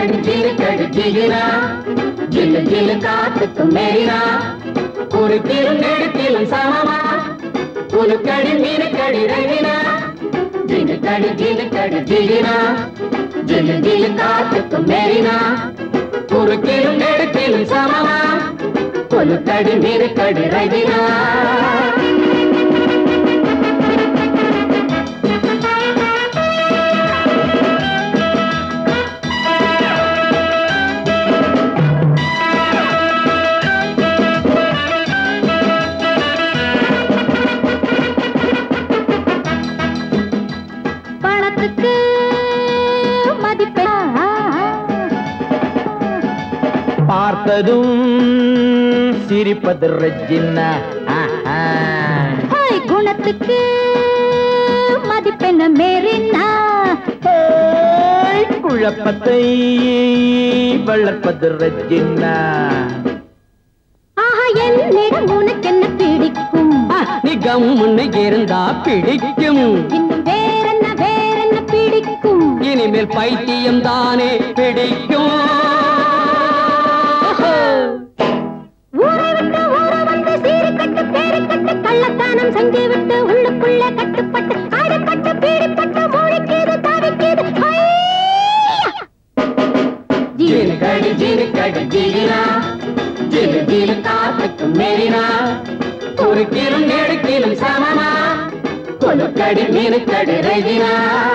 கடு ஜிலு கடு ஜிகினா ஜில்லு ஜில்லு காத்துக்கு மேரினா ஒரு கிலும் நெடுக்கிலும் சமமா ஒரு கடி மீனு கடி ரவினா ஜிலு கடு ஜிலு கடு ஜிகினா ஜில்லு ஜில்லு காத்துக்கு மேரினா ஒரு கிலும் நெடுக்கிலும் சமமா ஒரு கடி மீனு கடி ரவினா பணத்துக்கு மதிப்பே பார்த்ததும் சிரிப்பது ரெஜினா ஆஹா. ஹாய் குணத்துக்கு மதிப்பெண்ண மேரினா ஹேய், குழப்பத்தை வளர்ப்பது ரெஜினா ஆஹா என்னிடம் உனக்கு என்ன பிடிக்கும் நீ கம்முன்னு இருந்தா பிடிக்கும் இன்னும் வேறென்ன வேறென்ன பிடிக்கும் இனிமேல் பைத்தியம் தானே பிடிக்கும் ஊரை விட்டு ஊரை வந்து சீரு கட்டு பேரு கட்டு கள்ளத்தானம் செஞ்சு விட்டு உள்ளுக்குள்ள கட்டுப்பட்டு ஆடிப்பட்டு பீடிப்பட்டு மூழ்கிது தவிக்கிது ஜீனு கடி ஜீனு கடி ஜீனா ஜிலு ஜிலு காத்துக்கு மேரினா ஒரு கிலும் நெடுக்கிலும் சமமா கொலு கடி மீனு கடி ரகினா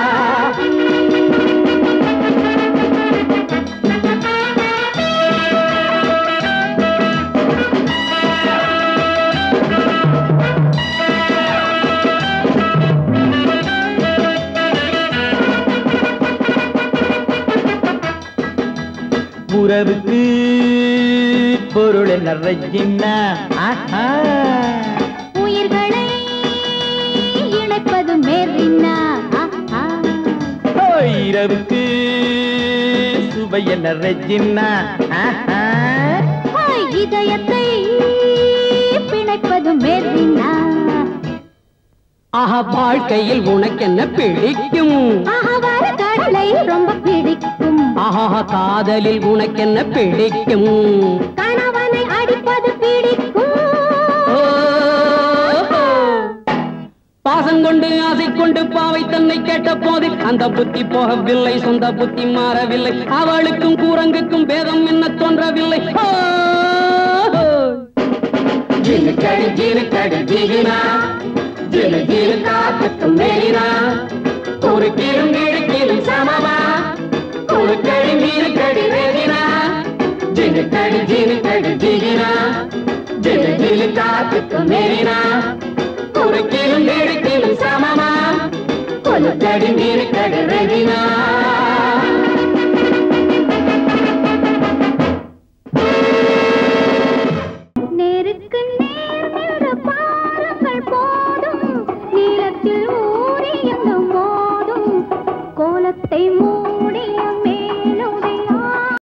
உறவுக்கு பொருள் என்ன ரெஜினா ஆஹா. உயிர்களை இணைப்பது மேரினா ஆஹா. ஓ, இரவுக்கு சுவை என்ன ரெஜினா ஆஹா. ஹாய், இதயத்தை பிணைப்பது மேரினா ஆஹா வாழ்க்கையில் உனக்கு என்ன பிடிக்கும் ஆஹா வர கடலை ரொம்ப பிடிக்கும் ஆஹா காதலில் உனக்கு என்ன பிடிக்கும் கணவனை அடிப்பது பிடிக்கும் ஓஹோ. பாசம் கொண்டு ஆசை கொண்டு பாவை தன்னை கேட்ட போது அந்த புத்தி போகவில்லை சொந்த புத்தி மாறவில்லை அவளுக்கும் கூரங்குக்கும் பேதம் என்ன தோன்றவில்லை ஓஹோ. ஜிலு கடி ஜிலு கடி ஜிகினா ஜிலு ஜிலு காத்துக்கு மேலினா ஒரு கீழும் ஏழு கீழும் சமமா ஒரு கடி மீனு கடி ரெதினா ஜிலு கடி ஜிலு கடி ஜிகினா ஜிலு ஜிலு காத்துக்கு மேலினா ஒரு கீழும் ஏழு கீழும் சமமா ஒரு கடி மீனு